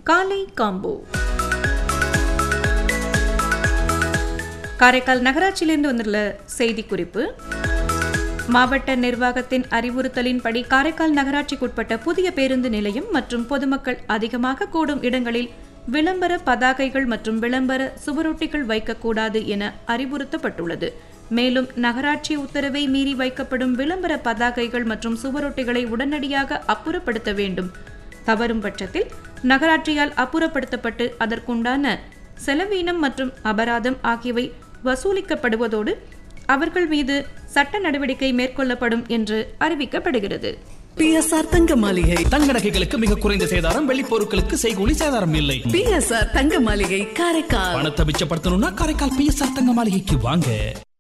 காலை காம்போ காரைக்கால் நகராட்சியிலிருந்து வந்துள்ள செய்தி குறிப்பு மாவட்ட நிர்வாகத்தின் அறிவுறுத்தலின்படி காரைக்கால் நகராட்சிக்குட்பட்ட புதிய பேருந்து நிலையம் மற்றும் பொதுமக்கள் அதிகமாக கூடும் இடங்களில் விளம்பர பதாகைகள் மற்றும் விளம்பர சுவரொட்டிகள் வைக்கக்கூடாது என அறிவுறுத்தப்பட்டுள்ளது மேலும் நகராட்சி உத்தரவை மீறி வைக்கப்படும் விளம்பர பதாகைகள் மற்றும் சுவரொட்டிகளை உடனடியாக அப்புறப்படுத்த வேண்டும் தவறும் பட்சத்தில் நகராட்சியால் அப்புறப்படுத்தப்பட்டு அதற்குண்டான செலவீனம் மற்றும் அபராதம் ஆகியவை வசூலிக்கப்படுவதோடு அவர்கள் மீது சட்ட நடவடிக்கை மேற்கொள்ளப்படும் என்று அறிவிக்கப்படுகிறது பிஎஸ்ஆர் தங்க மாளிகை தங்க நகைகளுக்கு மிக குறைந்த சேதாரம் வெள்ளி பொருட்களுக்கு செய்கூலி சேதாரம் இல்லை பிஎஸ்ஆர் தங்க மாளிகை காரைக்கால் பணத்தை மிச்சப்படுத்தணும்னா காரைக்கால் பிஎஸ்ஆர் தங்க மாளிகைக்கு வாங்க